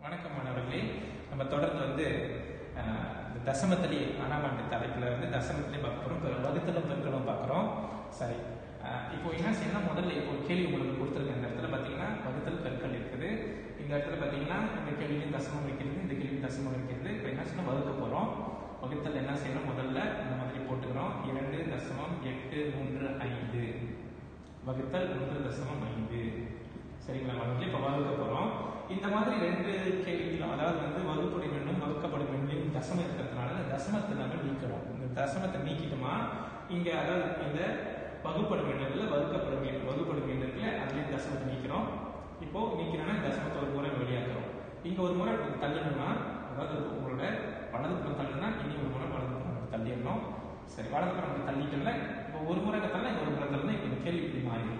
வணக்கம் மாணவர்களே நம்ம தொடர்ந்து வந்து அஹ், இந்த தசமத்திலே ஆறாம் ஆண்டு தலைப்புல வந்து தசமத்திலே பார்க்க போறோம் பிற வகுத்தலும் பெருக்கலும் பார்க்குறோம் சரி அஹ், இப்போ என்ன செய்யணும் முதல்ல இப்போ ஒரு கேள்வி உங்களுக்கு கொடுத்துருக்கேன் இந்த இடத்துல பார்த்தீங்கன்னா வகுத்தல் பெருக்கல் இருக்குது இந்த இடத்துல பார்த்தீங்கன்னா இந்த கேள்விக்கு தசமம் வைக்கிறது இந்த கேள்விக்கு தசமம் வைக்கிறது இப்போ என்ன செய்யணும் வகுக்க போறோம் வகுத்தல் என்ன செய்யணும் முதல்ல இந்த மாதிரி போட்டுக்கிறோம் இரண்டு தசமம் எட்டு மூன்று ஐந்து வகுத்தல் ஒன்று தசமம் ஐந்து சரிங்களா மாணவர்களே இப்போ வகுக்க போறோம் இந்த மாதிரி ரெண்டு கேள்விகளும் அதாவது வந்து வகுப்படும் எண்ணும் வகுக்கப்படும் எண்ணிலும் தசமம் இருக்கிறதுனால இந்த தசமத்தை நம்ம நீக்கணும் இந்த தசமத்தை நீக்கிட்டோமா இங்க அதாவது இந்த வகுப்படும் எண்ணுல வகுக்கப்படும் எண் வகுப்படும் எண் இருக்குல்ல அதுலயும் தசமத்தை நீக்கிறோம் இப்போ நீக்கிறோம்னா தசமத்தை ஒரு முறை வெளியாக்குறோம் இங்க ஒரு முறை இப்படி தள்ளணும்னா அதாவது உங்களோட வலது புறம் தள்ளுனா இனி ஒரு முறை வலது புறம் அப்படி தள்ளிடணும் சரி வலது புறம் அப்படி தள்ளிட்டோம்ல இப்போ ஒரு முறை தள்ளா ஒரு முறை தள்ளனா இப்போ இந்த கேள்வி இப்படி மாறிடும்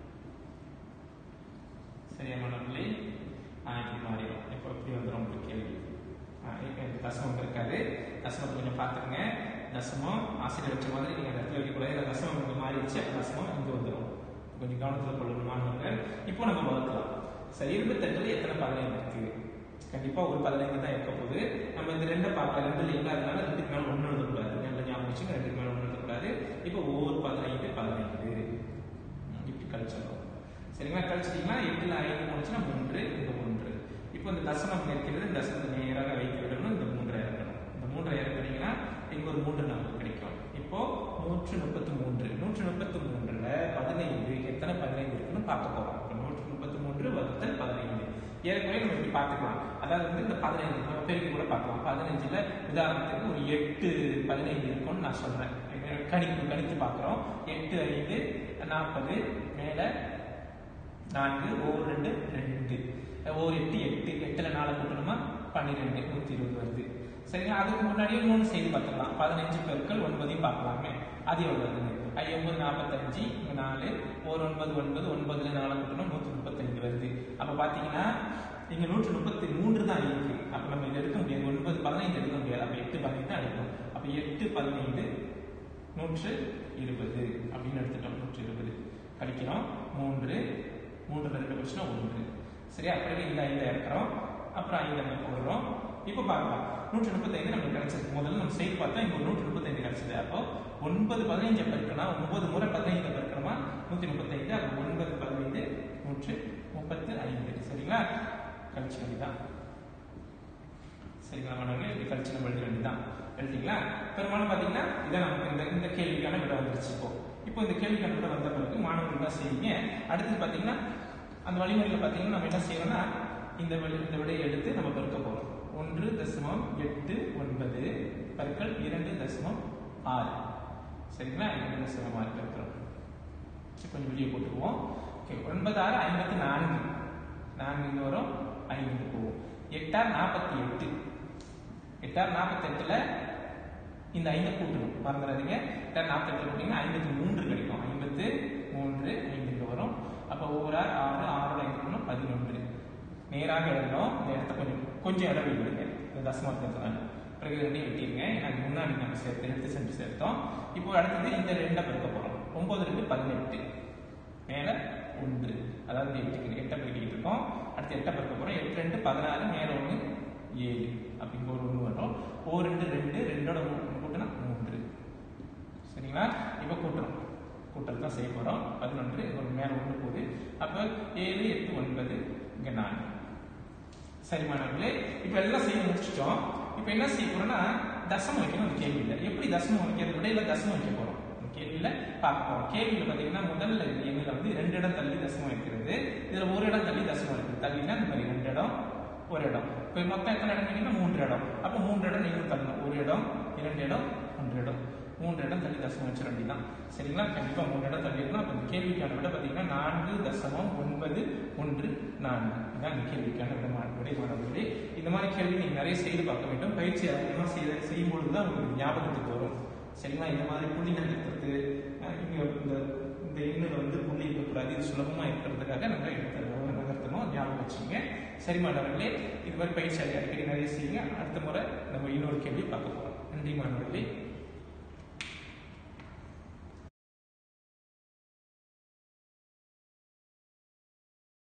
சரியா மாணவர்களே ஆ இப்படி மாறிடும் இப்போ இப்படி வந்துடும் உங்களுக்கு கேள்வி ஆ, இப்போ எனக்கு தசமம் இருக்காது தசமத்தை கொஞ்சம் பார்த்துக்கங்க தசமம் ஆசிரியர் வச்ச மாதிரி நீங்கள் அந்த இடத்துல வைக்கக்கூடாது இல்லை தசமம் கொஞ்சம் மாறிடுச்சு அப்போ தசமம் இங்கே வந்துடும் கொஞ்சம் கவனத்தில் கொள்ளணும் மாணவர்கள் இப்போ நம்ம வகுக்கலாம் சரி இருபத்தெட்டுல எத்தனை பதினைந்து இருக்கு கண்டிப்பா ஒரு பதினைந்து தான் இருக்க போகுது நம்ம இந்த ரெண்டை பார்க்கலாம் ரெண்டுல இல்லாதனால ரெண்டுக்கு மேல ஒன்று எழுதக்கூடாது நல்ல ஞாபகம் வச்சுங்க ரெண்டுக்கு மேல ஒன்று எழுதக்கூடாது இப்போ ஒவ்வொரு பதினைந்து பதினைந்து ம், இப்படி கழிச்சிடணும் சரிங்களா கழிச்சிட்டீங்கன்னா எட்டுல ஐந்து போனுச்சுன்னா மூன்று இந்த மூன்று இப்போ இந்த தசமம் இருக்கிறது இந்த தசமத்தை நேராக வைத்து விடணும் இந்த மூன்றை இறக்கணும் இந்த மூன்றை இறக்குனீங்கன்னா இங்க ஒரு மூன்று நமக்கு கிடைக்கும் இப்போ நூற்று முப்பத்தி மூன்று நூற்று முப்பத்தி மூன்றுல பதினைந்து எத்தனை பதினைந்து இருக்குன்னு பார்க்க போறோம் இப்போ நூற்று முப்பத்தி மூன்று வகுத்தல் பதினைந்து ஏற்கனவே நம்ம இப்படி பார்த்துக்கலாம் அதாவது வந்து இந்த பதினைந்து நம்ம பெருக்கி கூட பார்க்கலாம் பதினஞ்சுல உதாரணத்துக்கு ஒரு எட்டு பதினைந்து இருக்கும்னு நான் சொல்றேன் கணிப்பு கணித்து பார்க்குறோம் எட்டு ஐந்து நாற்பது மேலே நான்கு ஓர் ரெண்டு ரெண்டு ஓர் எட்டு எட்டு எட்டுல நாலு கூட்டணுமா பன்னிரெண்டு நூத்தி இருபது வருது சரிங்களா அதுக்கு முன்னாடியே மூணு செய்து பார்த்துக்கலாம் பதினஞ்சு பெருக்கள் ஒன்பதையும் பார்க்கலாமே அது எவ்வளவு வருது ஐ ஒன்பது நாற்பத்தஞ்சு இங்க நாலு ஒரு ஒன்பது ஒன்பது ஒன்பதுல நாலு கூட்டணும் நூத்தி முப்பத்தஞ்சு வருது அப்ப பாத்தீங்கன்னா இங்க நூற்றி முப்பத்தி மூன்று தான் இருக்கு அப்ப நம்ம இதை எடுக்க முடியாது ஒன்பது பதினைந்து எடுக்க முடியாது அப்ப எட்டு பதினைந்து தான் எடுக்கணும் அப்ப எட்டு பதினைந்து நூற்று இருபது அப்படின்னு எடுத்துட்டோம் நூற்று இருபது கழிக்கிறோம் மூன்று மூன்று ரெண்டு போச்சுன்னா ஒன்று சரியா பிறகு இந்த ஐந்தை இறக்குறோம் அப்புறம் ஐந்து அங்கே போடுறோம் இப்போ பார்க்கலாம் நூற்றி முப்பத்தைந்து நமக்கு கிடைச்சிருக்கு முதல்ல நம்ம செய்து பார்த்தா இங்க ஒரு நூற்றி முப்பத்தைந்து கிடைச்சது அப்போ ஒன்பது பதினைஞ்சு பெருக்கணும் ஒன்பது முறை பதினைந்து பெருக்கணுமா நூற்றி முப்பத்தைந்து அப்போ ஒன்பது பதினைந்து நூற்று முப்பத்து ஐந்து சரிங்களா கழிச்சு வேண்டியதான் சரிங்களா மாணவர்களே இப்படி கழிச்சு நம்ம எழுத வேண்டியதான் எழுதிங்களா பெரும்பாலும் பார்த்தீங்கன்னா இதான் நமக்கு இந்த இந்த கேள்விக்கான விட வந்துருச்சு இப்போ இப்போ இந்த கேள்விக்கான விட வந்த பிறகு மாணவர்கள் தான் செய்வீங்க அடுத்து பார்த்தீங்கன்னா அந்த வழிமுறையில் பார்த்தீங்கன்னா நம்ம என்ன செய்யணும்னா இந்த விடை இந்த விடையை எடுத்து நம்ம பெருக்க போகிறோம் ஒன்று தசமம் எட்டு ஒன்பது பெருக்கல் இரண்டு தசமம் ஆறு சரிங்களா இரண்டு தசமம் ஆறு பெருக்கிறோம் சரி, கொஞ்சம் வெளியே போட்டுக்குவோம் ஓகே ஒன்பது ஆறு ஐம்பத்தி நான்கு நான்கு இங்க வரும் ஐந்து போவோம் எட்டார் நாற்பத்தி எட்டு எட்டார் நாற்பத்தி எட்டுல இந்த ஐந்து கூட்டணும் மறந்துடாதீங்க எட்டார் நாற்பத்தி எட்டு கூட்டிங்கன்னா ஐம்பத்தி மூன்று கிடைக்கும் ஐம்பத்து மூன்று ஐந்து இங்க வரும் அப்போ ஒவ்வொரு ஆறு ஆறு ஆறோட ஐந்து கூட்டணும் பதினொன்று நேராக எழுதணும் இந்த இடத்த கொஞ்சம் கொஞ்சம் இடம் விடுங்க இந்த தசமத்தினால பிறகு ரெண்டையும் வெட்டிடுங்க ஏன்னா அது முன்னாடி நம்ம சேர்த்து எடுத்து சென்று சேர்த்தோம் இப்போ அடுத்தது இந்த ரெண்டை பெருக்க போறோம் ஒன்பது ரெண்டு பதினெட்டு மேல ஒன்று அதாவது எட்டு எட்டை பெருக்கிட்டு இருக்கோம் அடுத்து எட்டை பெருக்க போறோம் எட்டு ரெண்டு பதினாறு மேல ஒன்று ஏழு அப்படி இங்க ஒரு ஒன்று வரும் ஓ ரெண்டு ரெண்டு ரெண்டோட மூணு கூட்டினா மூன்று சரிங்களா இப்போ கூட்டுறோம் கூட்டல் தான் செய்ய போறோம் பதினொன்று ஒரு மேல ஒன்று போகுது அப்போ ஏழு எட்டு ஒன்பது இங்க நான்கு சரி மாணவர்களே இப்போ எல்லாம் செய்து முடிச்சிட்டோம் இப்போ என்ன செய்ய போறோம்னா தசமம் வைக்கணும் அந்த கேள்வியில எப்படி தசமம் வைக்கிறது விடையில தசமம் வைக்க போறோம் அந்த கேள்வியில பார்க்க போறோம் கேள்வியில பாத்தீங்கன்னா முதல்ல இந்த எண்ணில் வந்து ரெண்டு இடம் தள்ளி தசமம் வைக்கிறது இதுல ஒரு இடம் தள்ளி தசமம் இருக்குது தள்ளினா இந்த மாதிரி ரெண்டு இடம் ஒரு இடம் இப்போ மொத்தம் எத்தனை இடம் கேட்டீங்கன்னா மூன்று இடம் அப்போ மூன்று இடம் நீங்களும் தள்ளணும் ஒரு இடம் இரண்டு இடம் மூன்று இடம் மூன்று இடம் தள்ளி தசமம் வச்சிட வேண்டியதான் சரிங்களா கண்டிப்பா மூன்று இடம் தள்ளி இருக்கணும் அப்போ இந்த கேள்விக்கான விட பார்த்தீங்கன்னா நான்கு தசமம் ஒன்பது ஒன்று நான்கு இதான் இந்த கேள்விக்கான விடமான விடை மாணவர்களே இந்த மாதிரி கேள்வி நீங்க நிறைய செய்து பார்க்க வேண்டும் பயிற்சி அதிகமாக செய்ய செய்யும் பொழுது தான் உங்களுக்கு ஞாபகத்துக்கு வரும் சரிங்களா இந்த மாதிரி புள்ளி நகர்த்துறது அஹ் இங்க இந்த இந்த எண்ணில் வந்து புள்ளி இருக்கக்கூடாது இது சுலபமா இருக்கிறதுக்காக நம்ம எடுத்து நகர்த்தணும் ஞாபகம் வச்சுங்க சரி மாணவர்களே இது மாதிரி பயிற்சி அடிக்கடி நிறைய செய்யுங்க அடுத்த முறை நம்ம இன்னொரு கேள்வி பார்க்க போறோம் நன்றி மாணவர்களே